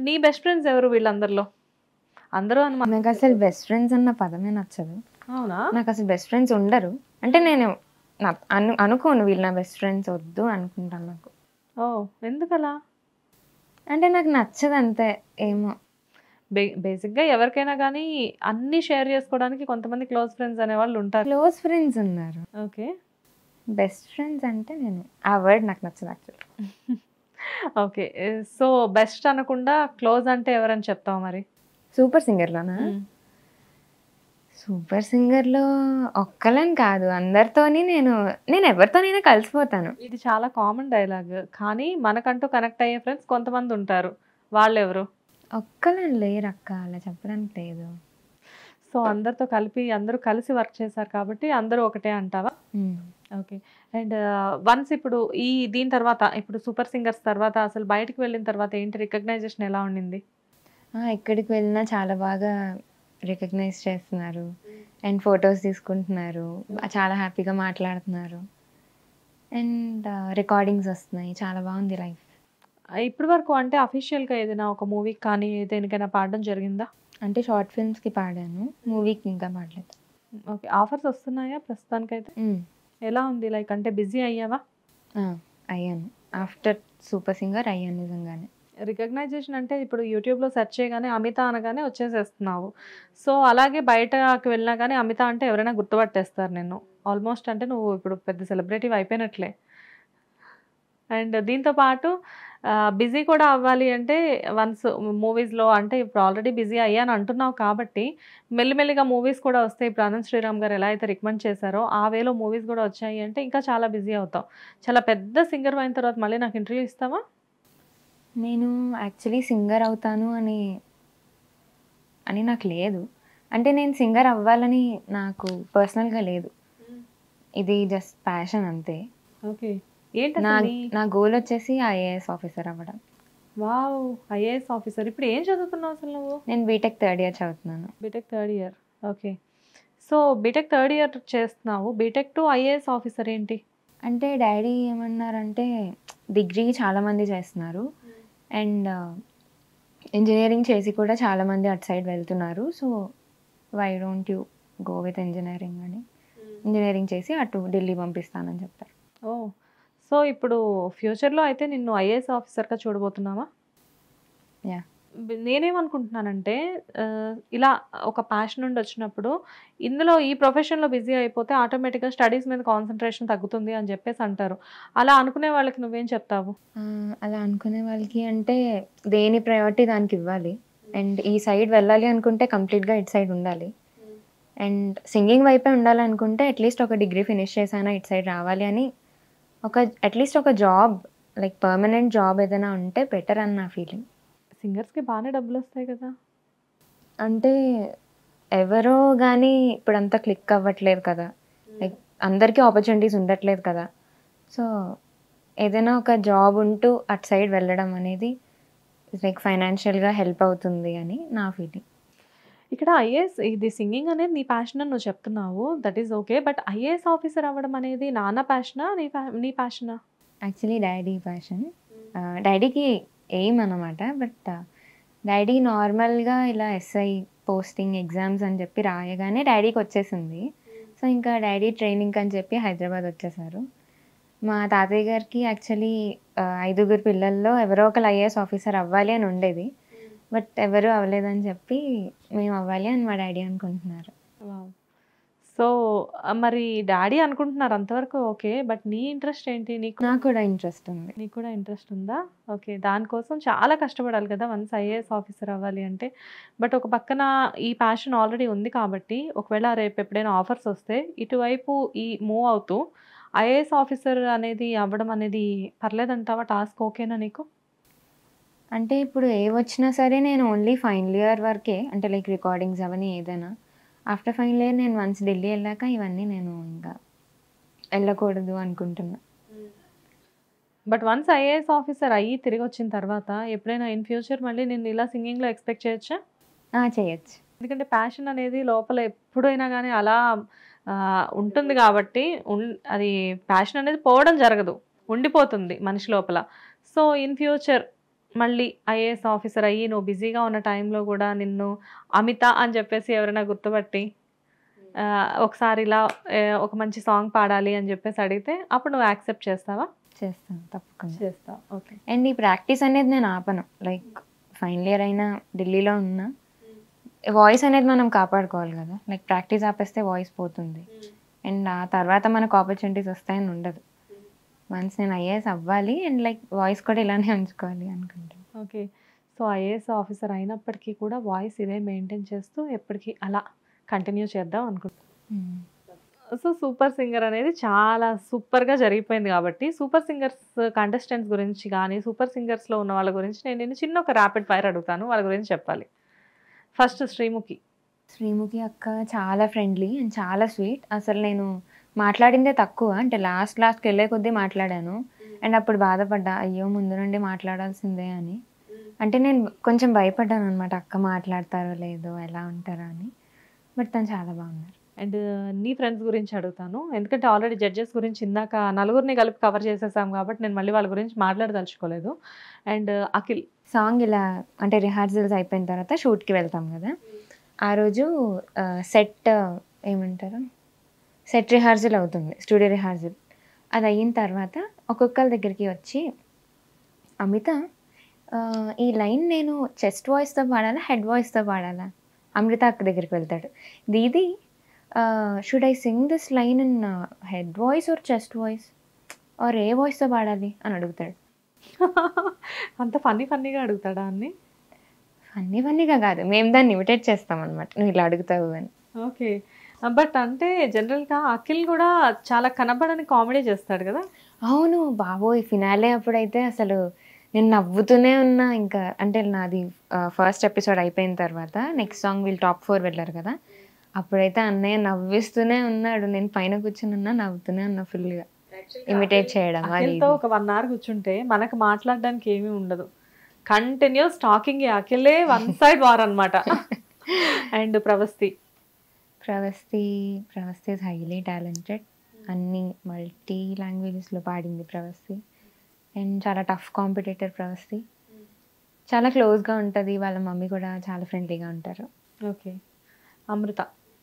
నీ best friends ఎవరు వీళ్ళందరిలో అందరూ అని మన- నాకు అసలు బెస్ట్ ఫ్రెండ్స్ అన్న పదమే నచ్చదు అవునా నాకు అసలు బెస్ట్ ఫ్రెండ్స్ ఉండరు అంటే నేను నా అను అనుకోను వీళ్ళు నా బెస్ట్ ఫ్రెండ్స్ వద్దు అనుకుంటాను నాకు ఓ ఎందుకలా అంటే నాకు నచ్చదు అంతే ఏమో బే బేసిక్గా ఎవరికైనా కానీ అన్ని షేర్ చేసుకోవడానికి కొంతమంది క్లోజ్ ఫ్రెండ్స్ అనేవాళ్ళు ఉంటారు క్లోజ్ ఫ్రెండ్స్ ఉన్నారు ఓకే బెస్ట్ ఫ్రెండ్స్ అంటే నేను ఆ వర్డ్ నాకు నచ్చదు యాక్చువల్లీ ఓకే సో బెస్ట్ అనకుండా క్లోజ్ అంటే ఎవరని చెప్తావు మరి సూపర్ సింగర్లోనా సూపర్ సింగర్లో ఒక్కలని కాదు అందరితోని నేను నేను ఎవరితోనైనా కలిసిపోతాను ఇది చాలా కామన్ డైలాగ్ కానీ మనకంటూ కనెక్ట్ అయ్యే ఫ్రెండ్స్ కొంతమంది ఉంటారు వాళ్ళు ఎవరు ఒక్కలని లేరు అక్క అలా చెప్పడానికి లేదు సో అందరితో కలిపి అందరూ కలిసి వర్క్ చేశారు కాబట్టి అందరూ ఒకటే అంటావా మ్మ్. ఓకే అండ్ వన్స్ ఇప్పుడు ఈ దీని తర్వాత ఇప్పుడు సూపర్ సింగర్స్ తర్వాత అసలు బయటకు వెళ్ళిన తర్వాత ఏంటి రికగ్నైజేషన్ ఎలా ఉండింది ఆ, ఎక్కడికి వెళ్ళినా చాలా బాగా రికగ్నైజ్ చేస్తున్నారు అండ్ ఫొటోస్ తీసుకుంటున్నారు చాలా హ్యాపీగా మాట్లాడుతున్నారు అండ్ రికార్డింగ్స్ వస్తున్నాయి చాలా బాగుంది లైఫ్ ఇప్పటి వరకు అంటే అఫీషియల్గా ఏదైనా ఒక మూవీకి కానీ దేనికైనా పాడడం జరిగిందా అంటే షార్ట్ ఫిల్మ్స్కి పాడాను మూవీకి ఇంకా పాడలేదు ఓకే ఆఫర్స్ వస్తున్నాయా ప్రస్తుతానికైతే మ్మ్. ఎలా ఉంది లైక్ అంటే బిజీ అయ్యావా ఆ, అయ్యాను ఆఫ్టర్ సూపర్ సింగర్ అయ్యాను నిజంగానే రికగ్నైజేషన్ అంటే ఇప్పుడు యూట్యూబ్లో సెర్చ్ చేయగానే అమిత అనగానే వచ్చేసేస్తున్నావు సో అలాగే బయటకు వెళ్ళినా కానీ అమిత అంటే ఎవరైనా గుర్తుపట్టేస్తారు నిన్ను ఆల్మోస్ట్ అంటే నువ్వు ఇప్పుడు పెద్ద సెలబ్రిటీ అయిపోయినట్లే అండ్ దీంతో పాటు బిజీ కూడా అవ్వాలి అంటే వన్స్ మూవీస్లో అంటే ఇప్పుడు ఆల్రెడీ బిజీ అయ్యాను అంటున్నావు కాబట్టి మెల్లిమెల్లిగా మూవీస్ కూడా వస్తాయి ఇప్పుడు అనంత్ శ్రీరామ్ గారు ఎలా అయితే రికమెండ్ చేశారో ఆ వేలో మూవీస్ కూడా వచ్చాయి అంటే ఇంకా చాలా బిజీ అవుతావు చాలా పెద్ద సింగర్ అయిన తర్వాత మళ్ళీ నాకు ఇంటర్వ్యూ ఇస్తావా నేను యాక్చువల్లీ సింగర్ అవుతాను అని అని నాకు లేదు అంటే నేను సింగర్ అవ్వాలని నాకు పర్సనల్గా లేదు ఇది జస్ట్ ప్యాషన్ అంతే ఓకే ఏంటి నా అసలు నీ- నా గోల్ వచ్చేసి ఐఏఎస్ ఆఫీసర్ అవ్వడం వావ్ ఐఏఎస్ ఆఫీసర్ ఇప్పుడు ఏం చదువుతున్నావు అసలు నువ్వు నేను బీటెక్ థర్డ్ ఇయర్ చదువుతున్నాను BTech third year okay so BTech third year చేస్తున్నావు బీటెక్ టు ఐఏఎస్ ఆఫీసర్ ఏంటి అంటే డాడీ ఏమన్నారంటే డిగ్రీ చాలామంది చేస్తున్నారు అండ్ ఇంజనీరింగ్ చేసి కూడా చాలామంది అటు సైడ్ వెళ్తున్నారు so why don't you go with engineering అని ఇంజనీరింగ్ చేసి అటు ఢిల్లీ పంపిస్తానని చెప్పారు ఓ సో ఇప్పుడు ఫ్యూచర్లో అయితే నిన్ను ఐఏఎస్ ఆఫీసర్గా చూడబోతున్నావా యా బ- నేనేమనుకుంటున్నానంటే ఆ, ఇలా ఒక ప్యాషన్ నుండి వచ్చినప్పుడు ఇందులో ఈ ప్రొఫెషన్లో బిజీ అయిపోతే ఆటోమేటిక్గా స్టడీస్ మీద కాన్సన్ట్రేషన్ తగ్గుతుంది అని చెప్పేసి అంటారు అలా అనుకునే వాళ్ళకి నువ్వేం చెప్తావు ఆ, అలా అనుకునే వాళ్ళకి అంటే దేని ప్రయారిటీ దానికి ఇవ్వాలి అండ్ ఈ సైడ్ వెళ్ళాలి అనుకుంటే కంప్లీట్గా ఇటు సైడ్ ఉండాలి అండ్ సింగింగ్ వైపే ఉండాలి అనుకుంటే అట్లీస్ట్ ఒక డిగ్రీ ఫినిష్ చేసానా ఇటు సైడ్ రావాలి అని ఒక అట్లీస్ట్ ఒక జాబ్ లైక్ పర్మనెంట్ జాబ్ ఏదైనా ఉంటే బెటర్ అని నా ఫీలింగ్ సింగర్స్కి బాగానే డబ్బులు వస్తాయి కదా అంటే ఎవరో కానీ ఇప్పుడంతా క్లిక్ అవ్వట్లేదు కదా లైక్ అందరికీ ఆపర్చునిటీస్ ఉండట్లేదు కదా సో ఏదైనా ఒక జాబ్ ఉంటూ అటు సైడ్ వెళ్ళడం అనేది లైక్ ఫైనాన్షియల్గా హెల్ప్ అవుతుంది అని నా ఫీలింగ్ ఇక్కడ ఐఏఎస్ ఇది సింగింగ్ అనేది నీ ప్యాషన్ అని నువ్వు చెప్తున్నావు that is okay but IAS officer అవ్వడం అనేది నాన్న ప్యాషనా నీ pa- నీ ప్యాషనా యాక్చువల్లీ డాడీ ప్యాషన్ డాడీకి ఎయిమ్ అనమాట బట్ డాడీ నార్మల్గా ఇలా ఎస్ఐ పోస్టింగ్ ఎగ్జామ్స్ అని చెప్పి రాయగానే డాడీకి వచ్చేసింది సో ఇంకా డాడీ ట్రైనింగ్ అని చెప్పి హైదరాబాద్ వచ్చేసారు మా తాతయ్య గారికి యాక్చువల్లీ ఐదుగురు పిల్లల్లో ఎవరో ఒకరు ఐఏఎస్ ఆఫీసర్ అవ్వాలి అని ఉండేది బట్ ఎవరు అవ్వలేదని చెప్పి మేము అవ్వాలి అని మా డాడీ అనుకుంటున్నారు సో మరి డాడీ అనుకుంటున్నారు అంతవరకు ఓకే బట్ నీ ఇంట్రెస్ట్ ఏంటి నీకు నాకు కూడా ఇంట్రెస్ట్ ఉంది నీకు కూడా ఇంట్రెస్ట్ ఉందా ఓకే దానికోసం చాలా కష్టపడాలి కదా వన్స్ ఐఏఎస్ ఆఫీసర్ అవ్వాలి అంటే బట్ ఒక పక్కన ఈ ప్యాషన్ ఆల్రెడీ ఉంది కాబట్టి ఒకవేళ రేపు ఎప్పుడైనా ఆఫర్స్ వస్తే ఇటువైపు ఈ మూవ్ అవుతూ ఐఏఎస్ ఆఫీసర్ అనేది అవ్వడం అనేది పర్లేదంటావా టాస్క్ ఓకేనా నీకు అంటే ఇప్పుడు ఏ వచ్చినా సరే నేను ఓన్లీ ఫైనల్ ఇయర్ వరకే అంటే లైక్ రికార్డింగ్స్ అవన్నీ ఏదైనా ఆఫ్టర్ ఫైనల్ ఇయర్ నేను వన్స్ ఢిల్లీ వెళ్ళాక ఇవన్నీ నేను ఇంకా వెళ్ళకూడదు అనుకుంటున్నా బట్ వన్స్ ఐఏఎస్ ఆఫీసర్ అయ్యి తిరిగి వచ్చిన తర్వాత ఎప్పుడైనా ఇన్ ఫ్యూచర్ మళ్ళీ నేను ఇలా సింగింగ్లో ఎక్స్పెక్ట్ చేయొచ్చా ఆ, చేయొచ్చు ఎందుకంటే ప్యాషన్ అనేది లోపల ఎప్పుడైనా కానీ అలా ఆ, ఉంటుంది కాబట్టి ఉన్- అది ప్యాషన్ అనేది పోవడం జరగదు ఉండిపోతుంది మనిషి లోపల సో ఇన్ ఫ్యూచర్ మళ్ళీ ఐఏఎస్ ఆఫీసర్ అయ్యి నువ్వు బిజీగా ఉన్న టైంలో కూడా నిన్ను అమిత అని చెప్పేసి ఎవరైనా గుర్తుపట్టి ఆ, ఒకసారి ఇలా ఏ, ఒక మంచి సాంగ్ పాడాలి అని చెప్పేసి అడిగితే అప్పుడు నువ్వు యాక్సెప్ట్ చేస్తావా చేస్తాను తప్పకుండా చేస్తావు ఓకే అండ్ ఈ ప్రాక్టీస్ అనేది నేను ఆపను లైక్ ఫైనల్ ఇయర్ అయినా ఢిల్లీలో ఉన్నా వాయిస్ అనేది మనం కాపాడుకోవాలి కదా లైక్ ప్రాక్టీస్ ఆపేస్తే వాయిస్ పోతుంది అండ్ ఆ తర్వాత మనకు ఆపర్చునిటీస్ వస్తాయని ఉండదు వన్స్ నేను ఐఏఎస్ అవ్వాలి అండ్ లైక్ వాయిస్ కూడా ఇలానే ఉంచుకోవాలి అనుకుంటాను ఓకే సో ఐఏఎస్ ఆఫీసర్ అయినప్పటికీ కూడా వాయిస్ ఇదే మెయింటైన్ చేస్తూ ఎప్పటికీ అలా కంటిన్యూ చేద్దాం అనుకుంటున్నాను సో సూపర్ సింగర్ అనేది చాలా సూపర్గా జరిగిపోయింది కాబట్టి సూపర్ సింగర్స్ కంటెస్టెంట్స్ గురించి కానీ సూపర్ సింగర్స్లో ఉన్న వాళ్ళ గురించి నేను నేను చిన్న ఒక ర్యాపిడ్ ఫైర్ అడుగుతాను వాళ్ళ గురించి చెప్పాలి ఫస్ట్ శ్రీముఖి శ్రీముఖి అక్క చాలా ఫ్రెండ్లీ అండ్ చాలా స్వీట్ అసలు నేను మాట్లాడిందే తక్కువ అంటే లాస్ట్ లాస్ట్కి వెళ్ళే కొద్దీ మాట్లాడాను అండ్ అప్పుడు బాధపడ్డా అయ్యో ముందు నుండి మాట్లాడాల్సిందే అని అంటే నేను కొంచెం భయపడ్డాను అనమాట అక్క మాట్లాడతారో లేదో ఎలా ఉంటారో అని బట్ తను చాలా బాగున్నారు అండ్ నీ ఫ్రెండ్స్ గురించి అడుగుతాను ఎందుకంటే ఆల్రెడీ జడ్జెస్ గురించి ఇందాక నలుగురిని కలిపి కవర్ చేసేసాం కాబట్టి నేను మళ్ళీ వాళ్ళ గురించి మాట్లాడదలుచుకోలేదు అండ్ అఖిల్ సాంగ్ ఇలా అంటే రిహార్సల్స్ అయిపోయిన తర్వాత షూట్కి వెళ్తాం కదా ఆ రోజు సెట్ ఏమంటారు సెట్ రిహార్సల్ అవుతుంది స్టూడియో రిహార్సల్ అది అయిన తర్వాత ఒక్కొక్కరి దగ్గరికి వచ్చి అమిత ఆ, ఈ లైన్ నేను చెస్ట్ వాయిస్తో పాడాలా హెడ్ వాయిస్తో పాడాలా అమృత అక్క దగ్గరికి వెళ్తాడు didi should I sing this line in head voice or chest voice or ఏ వాయిస్తో పాడాలి అని అడుగుతాడు అంత ఫన్నీ ఫన్నీగా అడుగుతాడా అన్ని ఫన్నీ ఫన్నీగా కాదు మేము దాన్ని ఇమిటేట్ చేస్తాం అనమాట నువ్వు ఇలా అడుగుతావు అని ఓకే బట్ అంటే జనరల్గా అఖిల్ కూడా చాలా కనబడని కామెడీ చేస్తాడు కదా అవును బాబోయ్ ఫినాలే అప్పుడైతే అసలు నేను నవ్వుతూనే ఉన్నా ఇంకా అంటే నాది ఫస్ట్ ఎపిసోడ్ అయిపోయిన తర్వాత నెక్స్ట్ సాంగ్ వీళ్ళు టాప్ ఫోర్ వెళ్ళారు కదా అప్పుడైతే అన్నయ్య నవ్విస్తూనే ఉన్నాడు నేను పైన కూర్చుని ఉన్నా నవ్వుతూనే ఉన్నా ఫుల్గా ఇమిటేట్ చేయడం అది అఖిల్తో ఒక వన్ అవర్ కూర్చుంటే మనకు మాట్లాడడానికి ఏమీ ఉండదు కంటిన్యూస్ టాకింగ్ అఖిలే వన్ సైడ్ వార్ అనమాట and Pravasthi Pravasthi Pravasthi is highly talented అన్ని మల్టీ లాంగ్వేజెస్లో పాడింది ప్రవస్తి అండ్ చాలా టఫ్ కాంపిటేటర్ ప్రవస్తి చాలా క్లోజ్గా ఉంటుంది వాళ్ళ మమ్మీ కూడా చాలా ఫ్రెండ్లీగా ఉంటారు ఓకే అమృత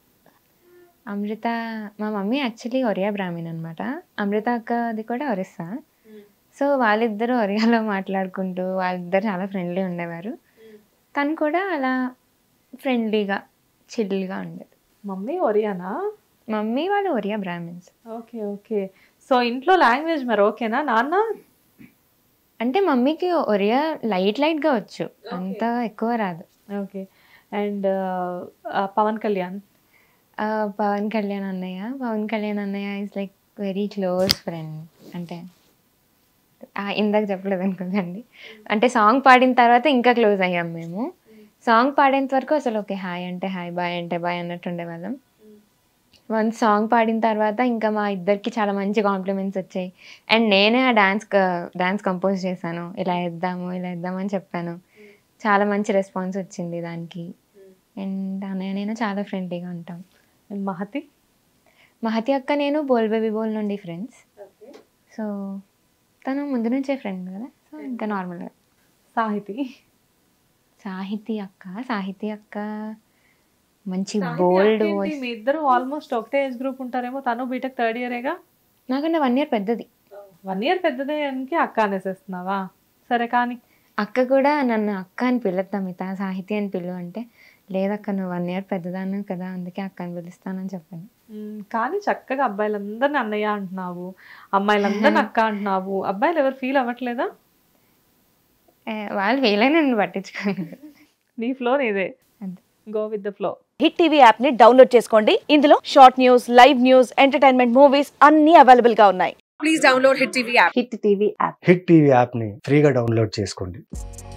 అమృత మా మమ్మీ యాక్చువల్లీ ఒరియా బ్రాహ్మణ్ అనమాట అమృత అక్కది కూడా ఒరిస్సా సో వాళ్ళిద్దరూ ఒరియాలో మాట్లాడుకుంటూ వాళ్ళిద్దరు చాలా ఫ్రెండ్లీ ఉండేవారు తను కూడా అలా ఫ్రెండ్లీగా చిల్గా ఉండేది మమ్మీ ఒరియానా మమ్మీ వాళ్ళు Oriya Brahmins okay okay so ఇంట్లో లాంగ్వేజ్ మరి ఓకేనా నాన్న అంటే మమ్మీకి ఒరియా లైట్ లైట్గా వచ్చు అంత ఎక్కువ రాదు ఓకే అండ్ పవన్ కళ్యాణ్ ఆ, పవన్ కళ్యాణ్ అన్నయ్య పవన్ కళ్యాణ్ అన్నయ్య is like very close friend అంటే ఆ, ఇందాక చెప్పలేదు అనుకోకండి అంటే సాంగ్ పాడిన తర్వాత ఇంకా క్లోజ్ అయ్యాం మేము సాంగ్ పాడేంత వరకు అసలు ఓకే హాయ్ అంటే హాయ్ బాయ్ అంటే బాయ్ అన్నట్టు ఉండేవాళ్ళం వన్ సాంగ్ పాడిన తర్వాత ఇంకా మా ఇద్దరికి చాలా మంచి కాంప్లిమెంట్స్ వచ్చాయి అండ్ నేనే ఆ డాన్స్ డాన్స్ కంపోజ్ చేశాను ఇలా వేద్దాము ఇలా వేద్దాము అని చెప్పాను చాలా మంచి రెస్పాన్స్ వచ్చింది దానికి అండ్ అన్నయ్య నేను చాలా ఫ్రెండ్లీగా ఉంటాం అండ్ మహతి మహతి అక్క నేను బోల్ బేబీ బోల్ నుండి ఫ్రెండ్స్ సో తను ముందు నుంచే ఫ్రెండ్ కదా సో ఇంకా నార్మల్గా సాహితి సాహితీ అక్క సాహితీ అక్క మంచి బోల్డ్ ఏంటి, వాయిస్ మీ ఇద్దరు ఆల్మోస్ట్ ఒకటే ఏజ్ గ్రూప్ ఉంటారేమో తను బీటెక్ థర్డ్ ఇయరేగా నాకన్నా వన్ ఇయర్ పెద్దది వన్ ఇయర్ పెద్దదే అని అక్క అనేసేస్తున్నావా సరే కానీ అక్క కూడా నన్ను అక్క అని పిలుద్దాం మిత సాహితీ అని పిలు అంటే లేదక్క నువ్వు వన్ ఇయర్ పెద్దదాన్ని కదా అందుకే అక్క అని పిలుస్తానని చెప్పాను మ్, కానీ చక్కగా అబ్బాయిలందరిని అన్నయ్య అంటున్నావు అమ్మాయిలందరిని అక్క అంటున్నావు అబ్బాయిలు ఎవరు ఫీల్ అవ్వట్లేదా ఏ, వాళ్ళు వీలైన నన్ను పట్టించుకోలేదు నీ ఫ్లో నీదే అంతే go with the flow Hit TV app ని డౌన్లోడ్ చేసుకోండి ఇందులో short news live news entertainment movies అన్ని అవైలబుల్ గా ఉన్నాయి Hit TV app Hit TV యాప్ని ఫ్రీగా డౌన్లోడ్ చేసుకోండి